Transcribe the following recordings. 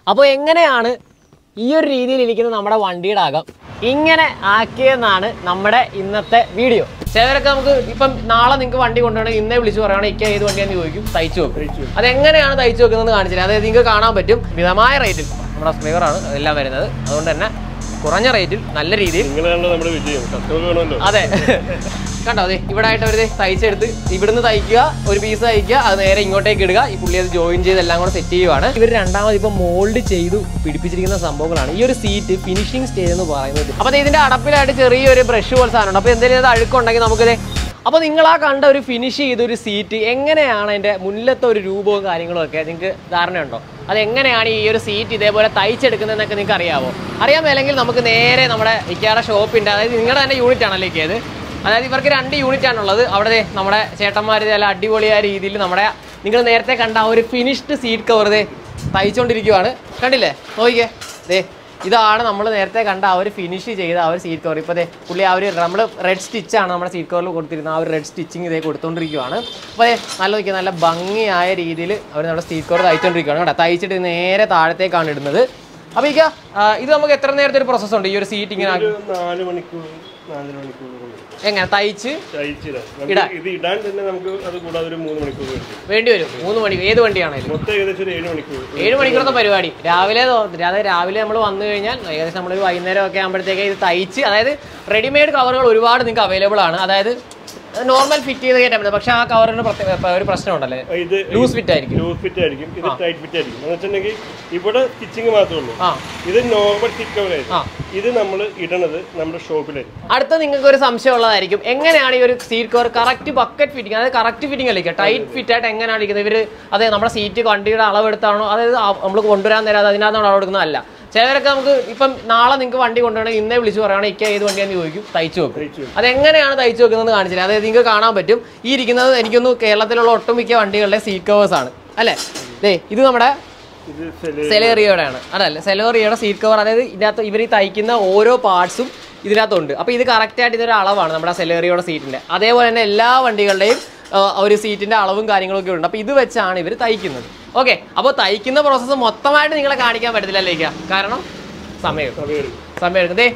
അപ്പോൾ എങ്ങനെയാണ് ഈ ഒരു രീതിയിൽ ഇരിക്കുന്ന നമ്മുടെ വണ്ടിയുടെ അകം ഇങ്ങനെ ആക്കിയെന്നാണ് നമ്മുടെ ഇന്നത്തെ വീഡിയോ ചിലരൊക്കെ നമുക്ക് ഇപ്പം നാളെ നിങ്ങൾക്ക് വണ്ടി കൊണ്ടുപോകണമെങ്കിൽ ഇന്നേ വിളിച്ച് പറയുകയാണെങ്കിൽ ഇക്ക ഏത് വണ്ടിയാന്ന് ചോദിക്കും തയ്ച്ചു വെക്കും അതെങ്ങനെയാണ് തയ്ച്ചു വെക്കുന്നത് കാണിച്ചില്ല അതായത് നിങ്ങൾക്ക് കാണാൻ പറ്റും മിതമായ റേറ്റിൽ നമ്മുടെ ഫ്ലേവറാണ് എല്ലാം വരുന്നത് അതുകൊണ്ട് തന്നെ കുറഞ്ഞ റേറ്റിൽ നല്ല രീതിയിൽ നിങ്ങളാണല്ലോ നമ്മുടെ വിജയം കസ്റ്റമർ വേണമല്ലോ അതെ കണ്ടോ അതെ ഇവിടെ ആയിട്ട് അവർ തയ്ച്ചെടുത്ത് ഇവിടുന്ന് തയ്ക്കുക ഒരു പീസ് തയ്ക്കുക അത് നേരെ ഇങ്ങോട്ടേക്ക് ഇടുക ഈ പുള്ളി അത് ജോയിൻ ചെയ്ത് എല്ലാം കൂടെ സെറ്റ് ചെയ്യുവാണ് ഇവർ രണ്ടാമത് ഇപ്പൊ മോൾഡ് ചെയ്തു പിടിപ്പിച്ചിരിക്കുന്ന സംഭവങ്ങളാണ് ഈ ഒരു സീറ്റ് ഫിനിഷിംഗ് സ്റ്റേജ് എന്ന് പറയുന്നത് അപ്പൊ ദേ ഇതിന്റെ അടപ്പിലായിട്ട് ചെറിയൊരു ബ്രഷ് പോലെ സാധനമുണ്ട് അപ്പൊ എന്തെങ്കിലും അത് അഴുക്കുണ്ടെങ്കിൽ നമുക്കിത് അപ്പോൾ നിങ്ങൾ ആ കണ്ട ഒരു ഫിനിഷ് ചെയ്ത ഒരു സീറ്റ് എങ്ങനെയാണ് അതിൻ്റെ മുന്നിലത്തെ ഒരു രൂപവും കാര്യങ്ങളും ഒക്കെ നിങ്ങൾക്ക് ധാരണയുണ്ടോ അത് എങ്ങനെയാണ് ഈ ഒരു സീറ്റ് ഇതേപോലെ തയ്ച്ചെടുക്കുന്നതെന്നൊക്കെ നിങ്ങൾക്ക് അറിയാമോ അറിയാൻ മേലെങ്കിൽ നമുക്ക് നേരെ നമ്മുടെ ഇക്കയുടെ ഷോപ്പിൻ്റെ അതായത് നിങ്ങളുടെ തന്നെ യൂണിറ്റ് ആണല്ലോ ഇക്കയത് അതായത് ഇവർക്ക് രണ്ട് യൂണിറ്റ് ആണുള്ളത് അവിടെ ദേ നമ്മുടെ ചേട്ടന്മാർ നല്ല അടിപൊളിയായ രീതിയിൽ നമ്മുടെ നിങ്ങൾ നേരത്തെ കണ്ട ആ ഒരു ഫിനിഷ്ഡ് സീറ്റ് കവർ ദേ തയ്ച്ചുകൊണ്ടിരിക്കുവാണ് കണ്ടില്ലേ നോക്കിക്കേ ദേ ഇതാണ് നമ്മൾ നേരത്തെ കണ്ട ആ ഒരു ഫിനിഷ് ചെയ്ത ആ ഒരു സീറ്റ് കവർ ഇപ്പോൾ ദേ പുള്ളി ആ ഒരു നമ്മൾ റെഡ് സ്റ്റിച്ചാണ് നമ്മുടെ സീറ്റ് കവറിൽ കൊടുത്തിരുന്ന ആ ഒരു റെഡ് സ്റ്റിച്ചിങ് ഇതേ കൊടുത്തുകൊണ്ടിരിക്കുവാണ് അപ്പോൾ അതെ നല്ല നോക്കിയാൽ നല്ല ഭംഗിയായ രീതിയിൽ അവർ നമ്മുടെ സീറ്റ് കവർ തയ്ച്ചുകൊണ്ടിരിക്കുകയാണ് കേട്ടോ തയ്ച്ചിട്ട് നേരെ താഴത്തേക്കാണ് ഇടുന്നത് അപ്പോൾ ഇക്ക ആ, ഇത് നമുക്ക് എത്ര നേരത്തെ ഒരു പ്രോസസ്സ് ഉണ്ട് ഈ ഒരു സീറ്റ് ഇങ്ങനെ ആക്കി- ഒരു നാല് മണിക്കൂർ നാലര മണിക്കൂർ കൊണ്ട് എങ്ങനെ തയ്ച്ച് തയ്ച്ചിടാം ഇടാൻ. നമുക്ക് ഇത് ഇടാൻ തന്നെ നമുക്ക് അത് കൂടാതെ ഒരു മൂന്ന് മണിക്കൂർ വേണ്ടി വേണ്ടി വരും മൂന്ന് മണി ഏത് വണ്ടിയാണെങ്കിലും മൊത്തം ഏകദേശം ഒരു ഏഴ് മണിക്കൂർ ഏഴ് മണിക്കൂറത്തെ പരിപാടി രാവിലെ തോ- അതായത് രാവിലെ നമ്മൾ വന്നു കഴിഞ്ഞാൽ ഏകദേശം നമ്മളൊരു വൈകുന്നേരം ഒക്കെ ആകുമ്പോഴത്തേക്ക് ഇത് തയ്ച്ച് അതായത് റെഡിമെയ്ഡ് കവറുകൾ ഒരുപാട് നിങ്ങൾക്ക് അവൈലബിൾ ആണ് അതായത് നോർമൽ ഫിറ്റ് ചെയ്ത് കയറ്റാൻ പറ്റും പക്ഷേ ആ കവറിന് പ്രത്യേക ഒരു പ്രശ്നമുണ്ടല്ലേ ഇത് ലൂസ് ഫിറ്റ് ആയിരിക്കും ലൂസ് ഫിറ്റ് ആയിരിക്കും ഇത് ടൈറ്റ് ഫിറ്റ് ആയിരിക്കും എന്ന് വെച്ചിട്ടുണ്ടെങ്കിൽ ഇവിടെ സ്റ്റിച്ചിങ് മാത്രമേ ഉള്ളൂ ആ ഇത് നോർമൽ സീറ്റ് കവർ ആ. ആയിരിക്കും ഇത് നമ്മൾ ഇടണത് നമ്മുടെ ഷോപ്പിലായിരിക്കും അടുത്ത നിങ്ങൾക്ക് ഒരു സംശയം ഉള്ളതായിരിക്കും എങ്ങനെയാണ് ഈ ഒരു seat cover correct bucket fitting അതായത് കറക്റ്റ് ഫിറ്റിംഗ് അല്ലേ ടൈറ്റ് ഫിറ്റ് ആയിട്ട് എങ്ങനെയാണ് ഇരിക്കുന്നത് ഇവർ അതെ നമ്മുടെ സീറ്റ് വണ്ടിയുടെ അളവെടുത്താണോ അതായത് നമ്മൾ കൊണ്ടുവരാൻ നേരം അതിനകത്താണ് അളവെടുക്കുന്നതല്ല ചിലരൊക്കെ നമുക്ക് ഇപ്പം നാളെ നിങ്ങൾക്ക് വണ്ടി കൊണ്ടുപോകണമെങ്കിൽ ഇന്നേ വിളിച്ച് പറയുകയാണെങ്കിൽ ഇക്ക ഏത് വണ്ടിയാന്ന് ചോദിക്കും തയ്ച്ചു വെക്കും തയ്ച്ചു വെക്കും. അതെങ്ങനെയാണ് തയ്ച്ചു വെക്കുന്നത് കാണിച്ചില്ല അതായത് നിങ്ങൾക്ക് കാണാൻ പറ്റും ഈ ഇരിക്കുന്നത് എനിക്കൊന്ന് കേരളത്തിലുള്ള ഒട്ടുമിക്ക വണ്ടികളുടെ സീറ്റ് കവേഴ്സ് ആണ് അല്ലേ ദേ ഇത് നമ്മുടെ ഇത് സെല് സെലേറിയോടെയാണ് അതല്ല സെലേറിയോയുടെ സീറ്റ് കവർ അതായത് ഇതിനകത്ത് ഇവർ ഈ തയ്ക്കുന്ന ഓരോ പാർട്സും ഇതിനകത്തുണ്ട് അപ്പോൾ ഇത് കറക്റ്റായിട്ട് ഇതൊരു അളവാണ് നമ്മുടെ സെലേറിയോയുടെ സീറ്റിൻ്റെ അതേപോലെ തന്നെ എല്ലാ വണ്ടികളുടെയും ആ, ഒരു സീറ്റിൻ്റെ അളവും കാര്യങ്ങളൊക്കെ ഉണ്ട് അപ്പോൾ ഇത് വെച്ചാണ് ഇവർ തയ്ക്കുന്നത് ഓക്കെ അപ്പോൾ തയ്ക്കുന്ന പ്രോസസ്സ് മൊത്തമായിട്ട് നിങ്ങളെ കാണിക്കാൻ പറ്റത്തില്ലല്ലേക്ക കാരണം സമയം സമയം സമയം എടുക്കും ദേ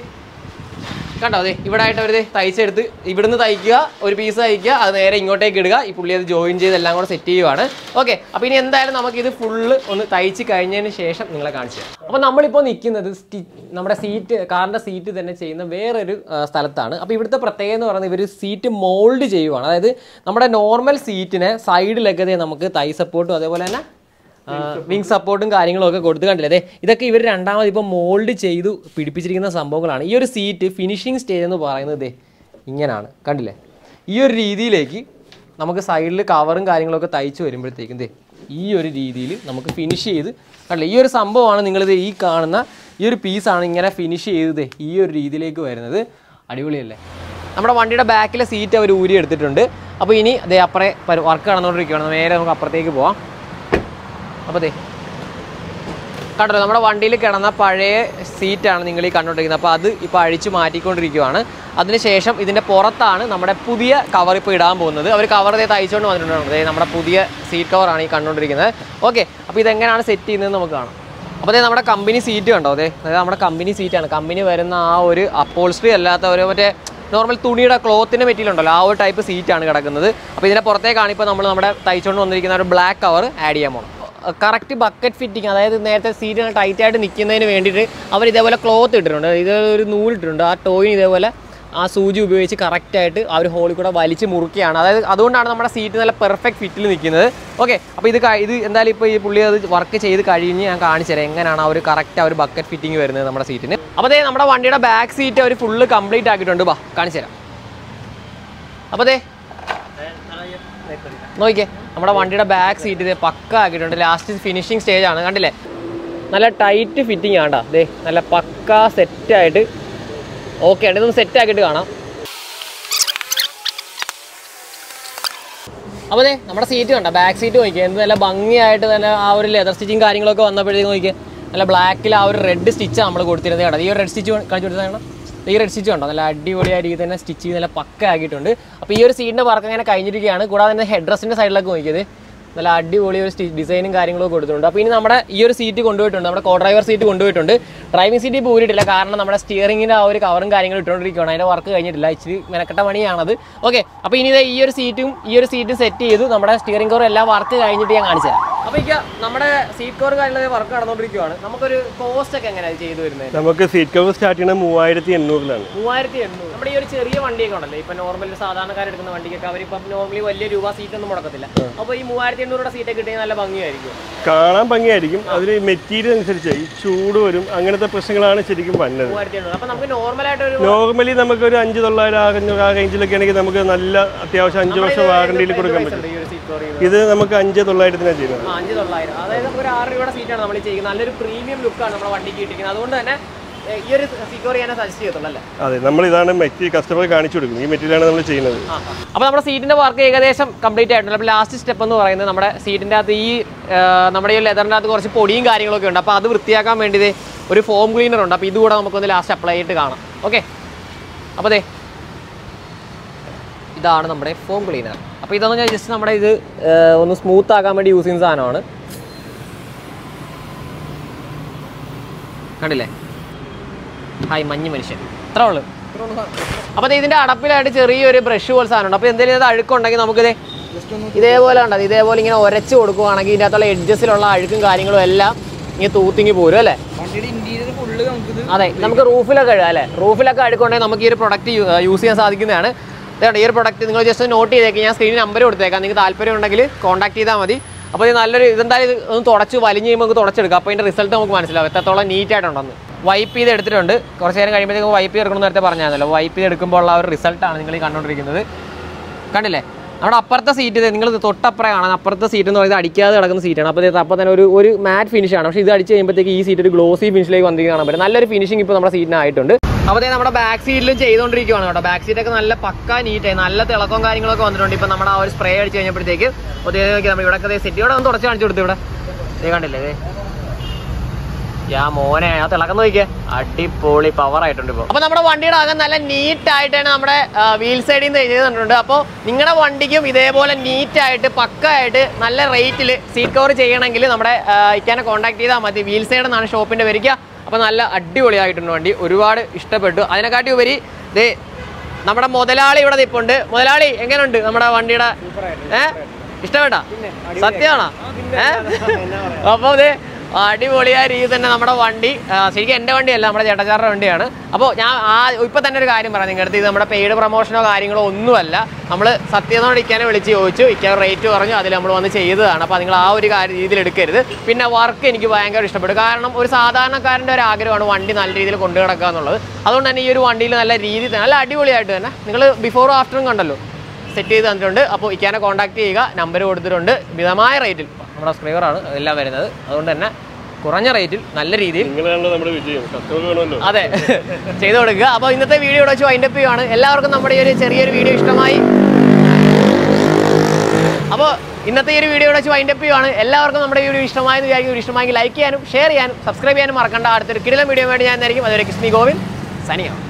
കണ്ടോ അതെ ഇവിടെ ആയിട്ട് അവർ തയ്ച്ചെടുത്ത് ഇവിടുന്ന് തയ്ക്കുക ഒരു പീസ് തയ്ക്കുക അത് നേരെ ഇങ്ങോട്ടേക്ക് ഇടുക ഈ പുള്ളി അത് ജോയിൻ ചെയ്ത് എല്ലാം കൂടെ സെറ്റ് ചെയ്യുവാണ് ഓക്കെ അപ്പോൾ ഇനി എന്തായാലും നമുക്ക് ഇത് ഫുള്ള് ഒന്ന് തയ്ച്ച് കഴിഞ്ഞതിന് ശേഷം നിങ്ങളെ കാണിച്ചു തരാം അപ്പോൾ നമ്മളിപ്പോൾ നിൽക്കുന്നത് സ്റ്റി നമ്മുടെ സീറ്റ് കാറിൻ്റെ സീറ്റ് തന്നെ ചെയ്യുന്ന വേറൊരു ആ, സ്ഥലത്താണ് അപ്പോൾ ഇവിടുത്തെ പ്രത്യേകത എന്ന് പറയുന്നത് ഇവർ സീറ്റ് മോൾഡ് ചെയ്യുവാണ് അതായത് നമ്മുടെ നോർമൽ സീറ്റിനെ സൈഡിലൊക്കെ ദേ നമുക്ക് തൈ സപ്പോർട്ടും അതേപോലെ തന്നെ വിങ് സപ്പോർട്ടും കാര്യങ്ങളും ഒക്കെ കൊടുത്ത് കണ്ടില്ലേ അതെ ഇതൊക്കെ ഇവർ രണ്ടാമത് ഇപ്പോൾ മോൾഡ് ചെയ്തു പിടിപ്പിച്ചിരിക്കുന്ന സംഭവങ്ങളാണ് ഈ ഒരു സീറ്റ് ഫിനിഷിംഗ് സ്റ്റേജ് എന്ന് പറയുന്നത് ദേ ഇങ്ങനെയാണ് കണ്ടില്ലേ ഈ ഒരു രീതിയിലേക്ക് നമുക്ക് സൈഡിൽ കവറും കാര്യങ്ങളൊക്കെ തയ്ച്ച് വരുമ്പോഴത്തേക്കും ദേ ഈ ഒരു രീതിയിൽ നമുക്ക് ഫിനിഷ് ചെയ്ത് കണ്ടില്ലേ ഈ ഒരു സംഭവമാണ് നിങ്ങളിത് ഈ കാണുന്ന ഈ ഒരു പീസാണ് ഇങ്ങനെ ഫിനിഷ് ചെയ്ത് ദേ ഈ ഒരു രീതിയിലേക്ക് വരുന്നത് അടിപൊളിയല്ലേ നമ്മുടെ വണ്ടിയുടെ ബാക്കിലെ സീറ്റ് അവർ ഊരി എടുത്തിട്ടുണ്ട് അപ്പോൾ ഇനി അതേ അപ്പുറേ വർക്ക് നടന്നുകൊണ്ടിരിക്കുകയാണ് നേരെ നമുക്ക് അപ്പുറത്തേക്ക് പോവാം അപ്പോൾ ദേ കണ്ടോ നമ്മുടെ വണ്ടിയിൽ കിടന്ന പഴയ സീറ്റാണ് നിങ്ങൾ ഈ കണ്ടുകൊണ്ടിരിക്കുന്നത് അപ്പോൾ അത് ഇപ്പോൾ അഴിച്ചു മാറ്റിക്കൊണ്ടിരിക്കുകയാണ് അതിനുശേഷം ഇതിൻ്റെ പുറത്താണ് നമ്മുടെ പുതിയ കവർ ഇപ്പോൾ ഇടാൻ പോകുന്നത് അവർ കവർ ഇതേ തയ്ച്ചുകൊണ്ട് വന്നിട്ടുണ്ട് ദേ നമ്മുടെ പുതിയ സീറ്റ് കവറാണ് ഈ കണ്ടുകൊണ്ടിരിക്കുന്നത് ഓക്കെ അപ്പോൾ ഇതെങ്ങനെയാണ് സെറ്റ് ചെയ്യുന്നത് നമുക്ക് കാണാം അപ്പോൾ അതേ നമ്മുടെ കമ്പനി സീറ്റ് കണ്ടോ അതെ അതായത് നമ്മുടെ കമ്പനി സീറ്റാണ് കമ്പനി വരുന്ന ആ ഒരു അപ്പോൾസ്ട്രി അല്ലാത്ത ഒരു മറ്റേ നോർമൽ തുണിയുടെ ക്ലോത്തിൻ്റെ മെറ്റീരിയൽ ഉണ്ടല്ലോ ആ ഒരു ടൈപ്പ് സീറ്റാണ് കിടക്കുന്നത് അപ്പോൾ ഇതിൻ്റെ പുറത്തേക്കാണ് ഇപ്പോൾ നമ്മൾ നമ്മുടെ തയ്ച്ചുകൊണ്ട് വന്നിരിക്കുന്ന ഒരു ബ്ലാക്ക് കവർ ആഡ് ചെയ്യാൻ പോകണം കറക്റ്റ് ബക്കറ്റ് ഫിറ്റിംഗ് അതായത് നേരത്തെ സീറ്റ് ടൈറ്റ് ആയിട്ട് നിൽക്കുന്നതിന് വേണ്ടിയിട്ട് അവർ ഇതേപോലെ ക്ലോത്ത് ഇട്ടിട്ടുണ്ട് ഇത് ഒരു നൂലിട്ടിട്ടുണ്ട് ആ ടോയിന് ഇതേപോലെ ആ സൂചി ഉപയോഗിച്ച് കറക്റ്റായിട്ട് ആ ഒരു ഹോളിൽ കൂടെ വലിച്ച് മുറുക്കിയാണ് അതായത് അതുകൊണ്ടാണ് നമ്മുടെ സീറ്റ് നല്ല പെർഫെക്റ്റ് ഫിറ്റിൽ നിൽക്കുന്നത് ഓക്കെ അപ്പോൾ ഇത് ക- ഇത് എന്തായാലും ഇപ്പോൾ ഈ പുള്ളി അത് വർക്ക് ചെയ്ത് കഴിഞ്ഞ് ഞാൻ കാണിച്ചു തരാം എങ്ങനെയാണ് ആ ഒരു കറക്റ്റ് ആ ഒരു ബക്കറ്റ് ഫിറ്റിംഗ് വരുന്നത് നമ്മുടെ സീറ്റിന് അപ്പോൾ അതേ നമ്മുടെ വണ്ടിയുടെ ബാക്ക് സീറ്റ് അവർ ഫുള്ള് കംപ്ലീറ്റ് ആക്കിയിട്ടുണ്ട് ബാ കാണിച്ചു തരാം അപ്പോൾ അതേ നോക്കിക്കേ നമ്മുടെ വണ്ടിയുടെ ബാക്ക് സീറ്റ് ഇത് പക്ക ആക്കിയിട്ടുണ്ട് ലാസ്റ്റ് ഫിനിഷിംഗ് സ്റ്റേജ് ആണ് കണ്ടില്ലേ നല്ല ടൈറ്റ് ഫിറ്റിംഗ് ആണ്ടാ ദേ നല്ല പക്ക സെറ്റായിട്ട് ഓക്കെ ആണ് ഇതൊന്ന് സെറ്റ് ആക്കിയിട്ട് കാണാം അപ്പോൾ അതെ നമ്മുടെ സീറ്റ് കണ്ട ബാക്ക് സീറ്റ് നോക്കിയാൽ എന്ത് നല്ല ഭംഗിയായിട്ട് നല്ല ആ ഒരു ലെതർ സ്റ്റിച്ചിങ് കാര്യങ്ങളൊക്കെ വന്നപ്പോഴത്തേക്ക് നോക്കിയാൽ നല്ല ബ്ലാക്കിൽ ആ ഒരു റെഡ് സ്റ്റിച്ചാണ് നമ്മൾ കൊടുത്തിരുന്നത് കേട്ടോ ഈ ഒരു റെഡ് സ്റ്റിച്ച് കാണിച്ചു കൊടുത്തതാണ് ഈ റെഡ് സ്റ്റിച്ച് കണ്ടോ നല്ല അടിപൊളിയായ രീതിയിൽ തന്നെ സ്റ്റിച്ച് ചെയ്ത് നല്ല പക്ക ആക്കിയിട്ടുണ്ട് അപ്പോൾ ഈ ഒരു സീറ്റിൻ്റെ വർക്ക് അങ്ങനെ കഴിഞ്ഞിരിക്കുകയാണ് കൂടാതെ തന്നെ ഹെഡ് ഡ്രസ്സിൻ്റെ സൈഡിലൊക്കെ നോക്കിയത് നല്ല അടിപൊളി ഒരു ഡിസൈനും കാര്യങ്ങളും കൊടുത്തിട്ടുണ്ട് അപ്പോൾ ഇനി നമ്മുടെ ഈ ഒരു സീറ്റ് കൊണ്ടുപോയിട്ടുണ്ട് നമ്മുടെ കോ ഡ്രൈവർ സീറ്റ് കൊണ്ടുപോയിട്ടുണ്ട് ഡ്രൈവിംഗ് സീറ്റ് ഇപ്പോൾ ഊരിട്ടില്ല കാരണം നമ്മുടെ സ്റ്റിയറിംഗിൻ്റെ ആ ഒരു കവറും കാര്യങ്ങളും ഇട്ടുകൊണ്ടിരിക്കുകയാണ് അതിൻ്റെ വർക്ക് കഴിഞ്ഞിട്ടില്ല ഇച്ചിരി മെനക്കെട്ട പണിയാണത് ഓക്കെ അപ്പോൾ ഇനി ദേ ഈ ഒരു സീറ്റും ഈ ഒരു സീറ്റും സെറ്റ് ചെയ്ത് നമ്മുടെ സ്റ്റിയറിംഗ് കവർ എല്ലാം വർക്ക് കഴിഞ്ഞിട്ട് ഞാൻ കാണിച്ചു തരാം അപ്പോൾ ഇക്ക നമ്മുടെ സീറ്റ് കവർ കാര്യങ്ങളൊക്കെ വർക്ക് നടന്നുകൊണ്ടിരിക്കുകയാണ് നമുക്കൊരു കോസ്റ്റ് ഒക്കെ എങ്ങനെയാണ് ചെയ്തു വരുന്നത് നമുക്ക് സീറ്റ് കവർ സ്റ്റാർട്ട് ചെയ്യണത് മൂവായിരത്തി എണ്ണൂറിലാണ് മൂവായിരത്തി എണ്ണൂറ് നമ്മുടെ ഈ ഒരു ചെറിയ വണ്ടിയൊക്കെ ഉണ്ടല്ലോ ഇപ്പൊ നോർമൽ സാധാരണക്കാരെടുക്കുന്ന വണ്ടിക്കൊക്കെ അവരിപ്പം നോർമലി വലിയ രൂപ സീറ്റ് ഒന്നും മുടക്കത്തില്ല അപ്പോൾ ഈ മൂവായിരത്തി എണ്ണൂറുടെ സീറ്റൊക്കെ കിട്ടിയാൽ നല്ല ഭംഗിയായിരിക്കും കാണാൻ ഭംഗിയായിരിക്കും അതിന് മെറ്റീരിയൽ അനുസരിച്ച് ഈ ചൂട് വരും അങ്ങനത്തെ പ്രശ്നങ്ങളാണ് ശരിക്കും വന്നത് മൂവായിരത്തി എണ്ണൂറ് അപ്പൊ നമുക്ക് നോർമലായിട്ട് ഒരു നോർമലി നമുക്ക് ഒരു അഞ്ച് തൊള്ളായിരം ആ അഞ്ഞൂറ് ആ റേഞ്ചിലൊക്കെ ആണെങ്കിൽ നമുക്ക് നല്ല അത്യാവശ്യം അഞ്ച് വർഷം വാറണ്ടിയിൽ കൊടുക്കാൻ പറ്റും ഈ ഒരു സീറ്റ് കവർ ഇത് നമുക്ക് അഞ്ച് തൊള്ളായിരത്തിനാണ് ചെയ്യുന്നത് ആ അഞ്ച് തൊള്ളായിരം അതായത് നമുക്ക് ഒരു ആറ് രൂപയുടെ സീറ്റാണ് നമ്മൾ ചെയ്യുന്നത് നല്ലൊരു പ്രീമിയം ലുക്കാണ് നമ്മുടെ വണ്ടിക്ക് കിട്ടിയിരിക്കുന്നത് അതുകൊണ്ട് തന്നെ ഏ, ഈ ഒരു സീറ്റ് കവർ ചെയ്യാൻ സജസ്റ്റ് ചെയ്യത്തുള്ളൂ അല്ലേ അതെ നമ്മൾ ഇതാണ് മെറ്റീരിയൽ കസ്റ്റമർ കാണിച്ചു കൊടുക്കുന്നത് ഈ മെറ്റീരിയലാണ് നമ്മൾ ചെയ്യുന്നത് അപ്പോൾ നമ്മുടെ സീറ്റിന്റെ വർക്ക് ഏകദേശം കംപ്ലീറ്റ് ആയിട്ടുണ്ട് അപ്പോൾ ലാസ്റ്റ് സ്റ്റെപ്പ് എന്ന് പറയുന്നത് നമ്മുടെ സീറ്റിന്റെ അകത്ത് ഈ ആ, നമ്മുടെ ഈ ലെതറിന്റെ അകത്ത് കുറച്ച് പൊടിയും കാര്യങ്ങളൊക്കെ ഉണ്ട് അപ്പോൾ അത് വൃത്തിയാക്കാൻ വേണ്ടി ദേ ഒരു ഫോം ക്ലീനർ ഉണ്ട് അപ്പോൾ ഇതുകൂടെ നമുക്കൊന്ന് ലാസ്റ്റ് അപ്ലൈ ചെയ്തിട്ട് കാണാം ഓക്കെ അപ്പോൾ ദേ ഇതാണ് നമ്മുടെ ഫോം ക്ലീനർ അപ്പോൾ ഇതൊന്ന് ഞാൻ ജസ്റ്റ് നമ്മുടെ ഇത് ആ, ഒന്ന് സ്മൂത്ത് ആക്കാൻ വേണ്ടി യൂസ് ചെയ്യുന്ന സാധനമാണ് കണ്ടില്ലേ ഹായ് മഞ്ഞ് മനുഷ്യൻ ഇത്ര ഉള്ളു അപ്പോൾ ഇതിന്റെ അടപ്പിലായിട്ട് ചെറിയൊരു ബ്രഷ് പോലെ സാധനമുണ്ട് അപ്പോൾ എന്തെങ്കിലും ഇത് അഴുക്കുണ്ടെങ്കിൽ നമുക്കിത് ഇതേപോലെ ഉണ്ടത് ഇതേപോലെ ഇങ്ങനെ ഉരച്ച് കൊടുക്കുവാണെങ്കിൽ ഇതിൻ്റെ അകത്തുള്ള എഡ്ജസിലുള്ള അഴുക്കും കാര്യങ്ങളും എല്ലാം ഇങ്ങനെ തൂത്തിങ്ങി പോരും അല്ലേ വണ്ടിയുടെ ഇന്റീരിയർ ഫുള്ള് നമുക്കിത് അതെ നമുക്ക് റൂഫിലൊക്കെ കഴുകാം അല്ലേ റൂഫിലൊക്കെ അഴുക്കുണ്ടെങ്കിൽ നമുക്ക് ഈ ഒരു പ്രൊഡക്റ്റ് യൂസ് ചെയ്യാൻ സാധിക്കുന്നതാണ് ഇതാണ് ഈ ഒരു പ്രൊഡക്റ്റ് നിങ്ങൾ ജസ്റ്റ് നോട്ട് ചെയ്തേക്ക് ഞാൻ സ്ക്രീനിൽ നമ്പർ കൊടുത്തേക്കാം നിങ്ങൾക്ക് താല്പര്യം ഉണ്ടെങ്കിൽ കോൺടാക്ട് ചെയ്താൽ മതി അപ്പോൾ ഇത് നല്ലൊരു ഇതെന്തായാലും ഇത് ഒന്ന് തുടച്ച് വലിഞ്ഞ് കഴിയുമ്പോൾ നമുക്ക് തുടച്ചെടുക്കാം അപ്പോൾ അതിൻ്റെ റിസൾട്ട് നമുക്ക് മനസ്സിലാവും എത്രത്തോളം നീറ്റ് ആയിട്ടുണ്ടെന്ന് വൈപ്പ് ചെയ്ത് എടുത്തിട്ടുണ്ട് കുറച്ച് നേരം കഴിയുമ്പോഴത്തേക്ക് വൈപ്പ് ചെയ്ത് എടുക്കണം നേരത്തെ പറഞ്ഞാണല്ലോ വൈപ്പ് ചെയ്ത് എടുക്കുമ്പോൾ ഉള്ള ആ ഒരു റിസൾട്ടാണ് നിങ്ങൾ ഈ കണ്ടുകൊണ്ടിരിക്കുന്നത് കണ്ടില്ലേ നമ്മുടെ അപ്പുറത്തെ സീറ്റ് ഇത് നിങ്ങൾ തൊട്ടപ്പുറം കാണാൻ അപ്പുറത്തെ സീറ്റ് എന്ന് പറയുന്നത് അടിക്കാതെ കിടക്കുന്ന സീറ്റാണ് അപ്പോൾ ഇത് അപ്പോൾ തന്നെ ഒരു ഒരു മാറ്റ് ഫിനിഷ് ആണ് പക്ഷേ ഇത് അടിച്ച് കഴിയുമ്പോഴത്തേക്ക് ഈ സീറ്റ് ഒരു ഗ്ലോസി ഫിനിഷിലേക്ക് വന്നിരിക്കുന്ന കാണാൻ പറ്റും നല്ലൊരു ഫിനിഷിംഗ് ഇപ്പോൾ നമ്മുടെ സീറ്റിനായിട്ടുണ്ട് അപ്പോൾ ദേ നമ്മുടെ ബാക്ക് സീറ്റിലും ചെയ്തുകൊണ്ടിരിക്കുകയാണ് കേട്ടോ ബാക്ക് സീറ്റൊക്കെ നല്ല പക്ക നീറ്റായി നല്ല തിളക്കവും കാര്യങ്ങളൊക്കെ വന്നിട്ടുണ്ട് ഇപ്പോൾ നമ്മുടെ ആ ഒരു സ്പ്രേ അടിച്ച് കഴിഞ്ഞപ്പോഴത്തേക്ക് അപ്പോൾ ദേ നോക്കി നമ്മൾ ഇവിടെ സെറ്റ് ഇവിടെ ഒന്ന് തുടച്ച് കാണിച്ചു കൊടുത്തു ഇവിടെ ദേ കണ്ടില്ലേ ദേ യാ മോനെ ആ തിളക്കം നോക്കിയേ അടിപൊളി പവർ ആയിട്ടുണ്ട് ഇപ്പോൾ അപ്പൊ നമ്മുടെ വണ്ടിയുടെ അകം നല്ല നീറ്റ് ആയിട്ടാണ് നമ്മുടെ വീൽ സൈഡിൽ നിന്ന് ചെയ്തിട്ടുണ്ട് അപ്പോൾ നിങ്ങളുടെ വണ്ടിക്കും ഇതേപോലെ നീറ്റ് ആയിട്ട് പക്കായിട്ട് നല്ല റേറ്റിൽ സീറ്റ് കവർ ചെയ്യണമെങ്കിൽ നമ്മുടെ ആ, ഇക്കാനെ കോൺടാക്ട് ചെയ്താൽ മതി വീൽ സൈഡ് എന്നാണ് ഷോപ്പിന്റെ വരിക അപ്പോൾ നല്ല അടിപൊളിയായിട്ടുണ്ട് വണ്ടി ഒരുപാട് ഇഷ്ടപ്പെട്ടു അതിനെക്കാട്ടി ഉപരി ദേ നമ്മുടെ മുതലാളി ഇവിടെ നിൽപ്പുണ്ട് മുതലാളി എങ്ങനെയുണ്ട് നമ്മുടെ വണ്ടിയുടെ ഏഹ് ഇഷ്ടപ്പെട്ടാ സത്യമാണോ ഏഹ് അപ്പോൾ അതെ അടിപൊളിയായ രീതി തന്നെ നമ്മുടെ വണ്ടി ആ, ശരിക്കും എൻ്റെ വണ്ടിയല്ല നമ്മുടെ ചേട്ടച്ചാറുടെ വണ്ടിയാണ് അപ്പോൾ ഞാൻ ആ ഇപ്പം തന്നെ ഒരു കാര്യം പറയാം നിങ്ങളുടെ അടുത്ത് ഇത് നമ്മുടെ പെയ്ഡ് പ്രൊമോഷനോ കാര്യങ്ങളോ ഒന്നുമല്ല നമ്മൾ സത്യനോട് ഇക്കാനെ വിളിച്ച് ചോദിച്ചു ഇക്കാൻ റേറ്റ് പറഞ്ഞു അതിൽ നമ്മൾ വന്ന് ചെയ്തതാണ് അപ്പോൾ നിങ്ങൾ ആ ഒരു കാര്യം രീതിയിൽ എടുക്കരുത് പിന്നെ വർക്ക് എനിക്ക് ഭയങ്കര ഇഷ്ടപ്പെട്ടു കാരണം ഒരു സാധാരണക്കാരൻ്റെ ഒരു ആഗ്രഹമാണ് വണ്ടി നല്ല രീതിയിൽ കൊണ്ടു കിടക്കുക എന്നുള്ളത് അതുകൊണ്ട് തന്നെ ഈ ഒരു വണ്ടിയിൽ നല്ല രീതിയിൽ തന്നെ നല്ല അടിപൊളിയായിട്ട് തന്നെ നിങ്ങൾ ബിഫോറും ആഫ്റ്ററും കണ്ടല്ലോ സെറ്റ് ചെയ്ത് തന്നിട്ടുണ്ട് അപ്പോൾ ഇക്കാനെ കോൺടാക്ട് ചെയ്യുക നമ്പർ കൊടുത്തിട്ടുണ്ട് മിതമായ റേറ്റിൽ നമ്മുടെ സ്ക്രീവറാണ് എല്ലാം വരുന്നത് അതുകൊണ്ട് തന്നെ കുറഞ്ഞ റേറ്റിൽ നല്ല രീതിയിൽ നിങ്ങളാണല്ലോ നമ്മുടെ വിജയം കസ്റ്റമർ വേണമല്ലോ അതെ ചെയ്തു കൊടുക്കുക അപ്പോൾ ഇന്നത്തെ വീഡിയോ ഇവിടെ വെച്ച് വൈൻഡപ്പ് ചെയ്യുവാണ് എല്ലാവർക്കും നമ്മുടെ ഈ ഒരു ചെറിയൊരു വീഡിയോ ഇഷ്ടമായി അപ്പോൾ ഇന്നത്തെ ഈ ഒരു വീഡിയോ ഇവിടെ വെച്ച് വൈൻഡപ്പ് ചെയ്യുവാണ് എല്ലാവർക്കും നമ്മുടെ ഈ വീഡിയോ ഇഷ്ടമായെന്ന് വിചാരിക്കും ഇഷ്ടമായെങ്കിൽ ലൈക്ക് ചെയ്യാനും ഷെയർ ചെയ്യാനും സബ്സ്ക്രൈബ് ചെയ്യാനും മറക്കണ്ട അടുത്തൊരു കിടിലം വീഡിയോ വേണ്ടി ഞാൻ ആയിരിക്കും അതൊരു കിസ്മി ഗോവിന്ദ് സനിയാണ്